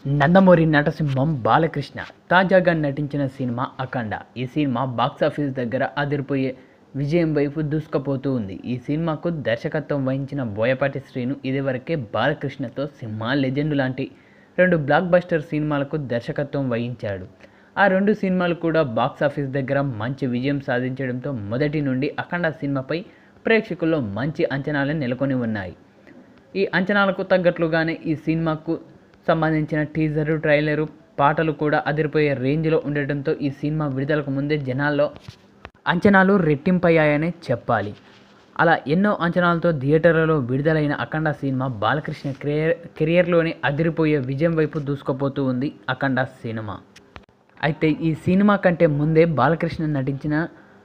నందమూరి నటసింహం బాలకృష్ణ తాజాగా నటించిన సినిమా అఖండ ఈ సినిమా బాక్సాఫీస్ దగ్గర అదిరిపోయే విజయం వైపు దూసుకుపోతూ ఉంది ఈ సినిమాకు దర్శకత్వం వహించిన బోయపాటి శ్రీను ఇదివరకే బాలకృష్ణతో సింహ లెజెండ్ లాంటి రెండు బ్లాక్ బస్టర్ సినిమాలకు దర్శకత్వం వహించాడు ఆ రెండు సినిమాలు కూడా బాక్సాఫీస్ దగ్గర మంచి విజయం సాధించడంతో మొదటి నుండి అఖండ సినిమాపై ప్రేక్షకుల్లో మంచి అంచనాలు నెలకొని ఉన్నాయి ఈ అంచనాలకు తగ్గట్లుగానే ఈ సినిమాకు సంబంధించిన టీజరు ట్రైలరు పాటలు కూడా అదిరిపోయే రేంజ్లో ఉండటంతో ఈ సినిమా విడుదలకు ముందే జనాల్లో అంచనాలు రెట్టింపయ్యాయనే చెప్పాలి అలా ఎన్నో అంచనాలతో థియేటర్లలో విడుదలైన అఖండ సినిమా బాలకృష్ణ కెరియర్ కెరియర్లోనే అదిరిపోయే విజయం వైపు దూసుకుపోతూ ఉంది అఖండ సినిమా అయితే ఈ సినిమా కంటే ముందే బాలకృష్ణ నటించిన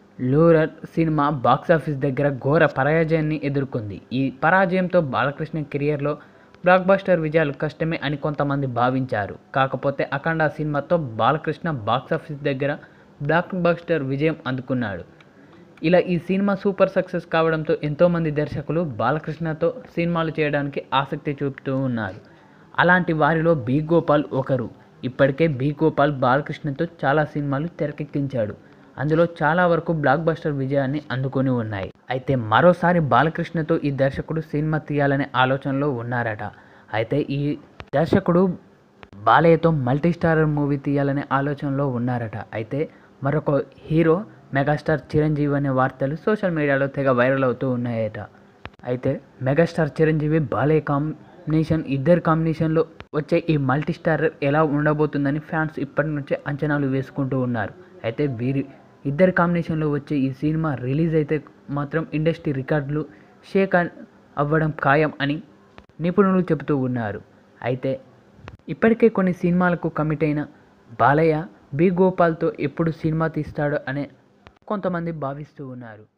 లూరర్ సినిమా బాక్సాఫీస్ దగ్గర ఘోర పరాజయాన్ని ఎదుర్కొంది ఈ పరాజయంతో బాలకృష్ణ కెరియర్లో బ్లాక్ బస్టర్ విజయాలు కష్టమే అని కొంతమంది భావించారు కాకపోతే అఖండ సినిమాతో బాలకృష్ణ బాక్సాఫీస్ దగ్గర బ్లాక్ బస్టర్ విజయం అందుకున్నాడు ఇలా ఈ సినిమా సూపర్ సక్సెస్ కావడంతో ఎంతోమంది దర్శకులు బాలకృష్ణతో సినిమాలు చేయడానికి ఆసక్తి చూపుతూ ఉన్నారు అలాంటి వారిలో బి గోపాల్ ఒకరు ఇప్పటికే బి గోపాల్ బాలకృష్ణతో చాలా సినిమాలు తెరకెక్కించాడు అందులో చాలా వరకు బ్లాక్ బస్టర్ విజయాన్ని అందుకొని ఉన్నాయి అయితే మరోసారి బాలకృష్ణతో ఈ దర్శకుడు సినిమా తీయాలనే ఆలోచనలో ఉన్నారట అయితే ఈ దర్శకుడు బాలయ్యతో మల్టీ స్టారర్ మూవీ తీయాలనే ఆలోచనలో ఉన్నారట అయితే మరొక హీరో మెగాస్టార్ చిరంజీవి అనే వార్తలు సోషల్ మీడియాలో తెగ వైరల్ అవుతూ ఉన్నాయట అయితే మెగాస్టార్ చిరంజీవి బాలయ్య కాంబినేషన్ ఇద్దరు కాంబినేషన్లో వచ్చే ఈ మల్టీ స్టారర్ ఎలా ఉండబోతుందని ఫ్యాన్స్ ఇప్పటి నుంచే అంచనాలు వేసుకుంటూ ఉన్నారు అయితే వీరి ఇద్దరు కాంబినేషన్లో వచ్చే ఈ సినిమా రిలీజ్ అయితే మాత్రం ఇండస్ట్రీ రికార్డులు షేక్ అవ్వడం ఖాయం అని నిపుణులు చెబుతూ ఉన్నారు అయితే ఇప్పటికే కొన్ని సినిమాలకు కమిట్ అయిన బాలయ్య బి గోపాల్తో ఎప్పుడు సినిమా తీస్తాడో అనే కొంతమంది భావిస్తూ ఉన్నారు